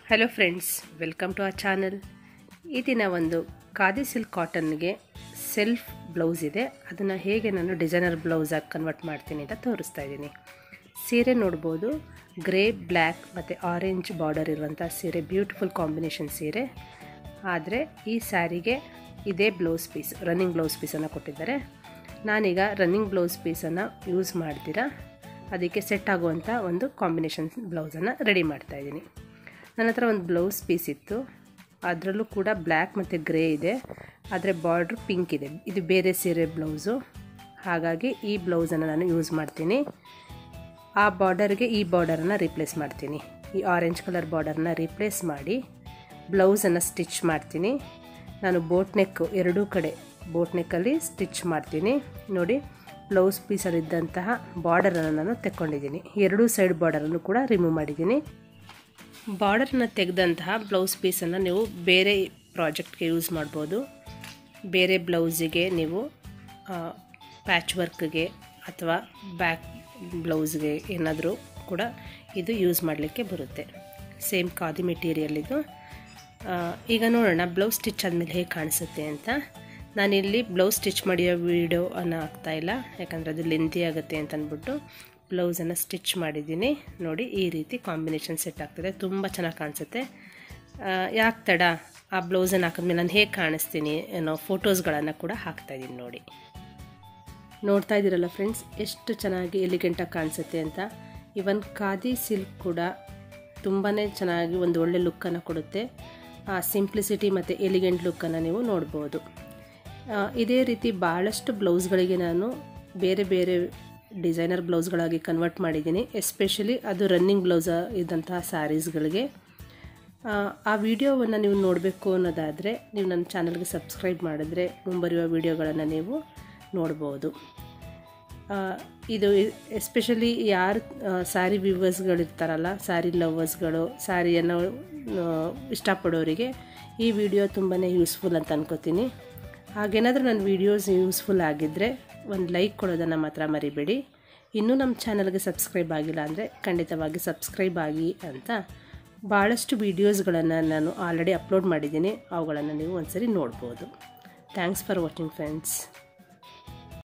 hello friends welcome to our channel ಈ ದಿನ ಒಂದು ಖಾದಿ ಸಿಲ್ಕ್ ಕಾಟನ್ಗೆ ಸೆಲ್ಫ್ ಬ್ಲೌಸ್ ಇದೆ ಅದನ್ನು ಹೇಗೆ ನಾನು ಡಿಸೈನರ್ ಬ್ಲೌಸಾಗಿ ಕನ್ವರ್ಟ್ ಮಾಡ್ತೀನಿ ಅಂತ ತೋರಿಸ್ತಾ ಇದ್ದೀನಿ ಸೀರೆ ನೋಡ್ಬೋದು ಗ್ರೇ ಬ್ಲ್ಯಾಕ್ ಮತ್ತು ಆರೆಂಜ್ ಬಾರ್ಡರ್ ಇರುವಂಥ ಸೀರೆ ಬ್ಯೂಟಿಫುಲ್ ಕಾಂಬಿನೇಷನ್ ಸೀರೆ ಆದರೆ ಈ ಸ್ಯಾರಿಗೆ ಇದೇ ಬ್ಲೌಸ್ ಪೀಸ್ ರನ್ನಿಂಗ್ ಬ್ಲೌಸ್ ಪೀಸನ್ನು ಕೊಟ್ಟಿದ್ದಾರೆ ನಾನೀಗ ರನ್ನಿಂಗ್ ಬ್ಲೌಸ್ ಪೀಸನ್ನು ಯೂಸ್ ಮಾಡ್ತೀರಾ ಅದಕ್ಕೆ ಸೆಟ್ ಆಗುವಂಥ ಒಂದು ಕಾಂಬಿನೇಷನ್ ಬ್ಲೌಸನ್ನು ರೆಡಿ ಮಾಡ್ತಾಯಿದ್ದೀನಿ ನನ್ನ ಹತ್ರ ಒಂದು ಬ್ಲೌಸ್ ಪೀಸ್ ಇತ್ತು ಅದರಲ್ಲೂ ಕೂಡ ಬ್ಲ್ಯಾಕ್ ಮತ್ತು ಗ್ರೇ ಇದೆ ಆದರೆ ಬಾರ್ಡ್ರ್ ಪಿಂಕ್ ಇದೆ ಇದು ಬೇರೆ ಸೀರೆ ಬ್ಲೌಸು ಹಾಗಾಗಿ ಈ ಬ್ಲೌಸನ್ನು ನಾನು ಯೂಸ್ ಮಾಡ್ತೀನಿ ಆ ಬಾರ್ಡರ್ಗೆ ಈ ಬಾರ್ಡರನ್ನು ರಿಪ್ಲೇಸ್ ಮಾಡ್ತೀನಿ ಈ ಆರೆಂಜ್ ಕಲರ್ ಬಾರ್ಡರ್ನ ರಿಪ್ಲೇಸ್ ಮಾಡಿ ಬ್ಲೌಸನ್ನು ಸ್ಟಿಚ್ ಮಾಡ್ತೀನಿ ನಾನು ಬೋಟ್ ನೆಕ್ ಎರಡೂ ಕಡೆ ಬೋಟ್ ನೆಕ್ಕಲ್ಲಿ ಸ್ಟಿಚ್ ಮಾಡ್ತೀನಿ ನೋಡಿ ಬ್ಲೌಸ್ ಪೀಸಲ್ಲಿದ್ದಂತಹ ಬಾರ್ಡರನ್ನು ನಾನು ತೆಕ್ಕೊಂಡಿದ್ದೀನಿ ಎರಡೂ ಸೈಡ್ ಬಾರ್ಡರನ್ನು ಕೂಡ ರಿಮೂವ್ ಮಾಡಿದ್ದೀನಿ ಬಾರ್ಡರ್ನ ತೆಗೆದಂತಹ ಬ್ಲೌಸ್ ಪೀಸನ್ನು ನೀವು ಬೇರೆ ಪ್ರಾಜೆಕ್ಟ್ಗೆ ಯೂಸ್ ಮಾಡ್ಬೋದು ಬೇರೆ ಬ್ಲೌಸಿಗೆ ನೀವು ಪ್ಯಾಚ್ ವರ್ಕ್ಗೆ ಅಥವಾ ಬ್ಯಾಕ್ ಬ್ಲೌಸ್ಗೆ ಏನಾದರೂ ಕೂಡ ಇದು ಯೂಸ್ ಮಾಡಲಿಕ್ಕೆ ಬರುತ್ತೆ ಸೇಮ್ ಖಾದಿ ಮೆಟೀರಿಯಲ್ ಇದು ಈಗ ನೋಡೋಣ ಬ್ಲೌಸ್ ಸ್ಟಿಚ್ ಆದಮೇಲೆ ಹೇಗೆ ಕಾಣಿಸುತ್ತೆ ಅಂತ ನಾನಿಲ್ಲಿ ಬ್ಲೌಸ್ ಸ್ಟಿಚ್ ಮಾಡಿರೋ ವೀಡಿಯೋ ಅನ್ನು ಹಾಕ್ತಾಯಿಲ್ಲ ಯಾಕಂದರೆ ಅದು ಲೆಂತಿ ಆಗುತ್ತೆ ಅಂತ ಅಂದ್ಬಿಟ್ಟು ಬ್ಲೌಸನ್ನು ಸ್ಟಿಚ್ ಮಾಡಿದ್ದೀನಿ ನೋಡಿ ಈ ರೀತಿ ಕಾಂಬಿನೇಷನ್ ಸೆಟ್ ಆಗ್ತದೆ ತುಂಬ ಚೆನ್ನಾಗಿ ಕಾಣಿಸುತ್ತೆ ಯಾಕೆ ತಡ ಆ ಬ್ಲೌಸನ್ನು ಹಾಕಿದ್ಮೇಲೆ ನಾನು ಹೇಗೆ ಕಾಣಿಸ್ತೀನಿ ಅನ್ನೋ ಫೋಟೋಸ್ಗಳನ್ನು ಕೂಡ ಹಾಕ್ತಾಯಿದ್ದೀನಿ ನೋಡಿ ನೋಡ್ತಾ ಇದ್ದೀರಲ್ಲ ಫ್ರೆಂಡ್ಸ್ ಎಷ್ಟು ಚೆನ್ನಾಗಿ ಎಲಿಗೆಂಟಾಗಿ ಕಾಣಿಸುತ್ತೆ ಅಂತ ಇವನ್ ಖಾದಿ ಸಿಲ್ಕ್ ಕೂಡ ತುಂಬಾ ಚೆನ್ನಾಗಿ ಒಂದು ಒಳ್ಳೆ ಲುಕ್ಕನ್ನು ಕೊಡುತ್ತೆ ಆ ಸಿಂಪ್ಲಿಸಿಟಿ ಮತ್ತು ಎಲಿಗೆಂಟ್ ಲುಕ್ಕನ್ನು ನೀವು ನೋಡ್ಬೋದು ಇದೇ ರೀತಿ ಭಾಳಷ್ಟು ಬ್ಲೌಸ್ಗಳಿಗೆ ನಾನು ಬೇರೆ ಬೇರೆ ಡಿಸೈನರ್ ಬ್ಲೌಸ್ಗಳಾಗಿ ಕನ್ವರ್ಟ್ ಮಾಡಿದ್ದೀನಿ ಎಸ್ಪೆಷಲಿ ಅದು ರನ್ನಿಂಗ್ ಬ್ಲೌಸ್ ಇದ್ದಂತಹ ಸ್ಯಾರೀಸ್ಗಳಿಗೆ ಆ ವಿಡಿಯೋವನ್ನು ನೀವು ನೋಡಬೇಕು ಅನ್ನೋದಾದರೆ ನೀವು ನನ್ನ ಚಾನಲ್ಗೆ ಸಬ್ಸ್ಕ್ರೈಬ್ ಮಾಡಿದ್ರೆ ಮುಂಬರುವ ವಿಡಿಯೋಗಳನ್ನು ನೀವು ನೋಡ್ಬೋದು ಇದು ಎಸ್ಪೆಷಲಿ ಯಾರು ಸ್ಯಾರಿ ವ್ಯೂವರ್ಸ್ಗಳಿರ್ತಾರಲ್ಲ ಸ್ಯಾರಿ ಲವರ್ಸ್ಗಳು ಸ್ಯಾರಿಯನ್ನು ಇಷ್ಟಪಡೋರಿಗೆ ಈ ವಿಡಿಯೋ ತುಂಬಾ ಯೂಸ್ಫುಲ್ ಅಂತ ಅನ್ಕೋತೀನಿ ಹಾಗೇನಾದರೂ ನನ್ನ ವೀಡಿಯೋಸ್ ಯೂಸ್ಫುಲ್ ಆಗಿದ್ದರೆ ಒಂದು ಲೈಕ್ ಕೊಡೋದನ್ನು ಮಾತ್ರ ಮರಿಬೇಡಿ ಇನ್ನೂ ನಮ್ಮ ಚಾನಲ್ಗೆ ಸಬ್ಸ್ಕ್ರೈಬ್ ಆಗಿಲ್ಲ ಅಂದರೆ ಖಂಡಿತವಾಗಿ ಸಬ್ಸ್ಕ್ರೈಬ್ ಆಗಿ ಅಂತ ಭಾಳಷ್ಟು ವೀಡಿಯೋಸ್ಗಳನ್ನು ನಾನು ಆಲ್ರೆಡಿ ಅಪ್ಲೋಡ್ ಮಾಡಿದ್ದೀನಿ ಅವುಗಳನ್ನು ನೀವು ಒಂದ್ಸರಿ ನೋಡ್ಬೋದು ಥ್ಯಾಂಕ್ಸ್ ಫಾರ್ ವಾಚಿಂಗ್ ಫ್ರೆಂಡ್ಸ್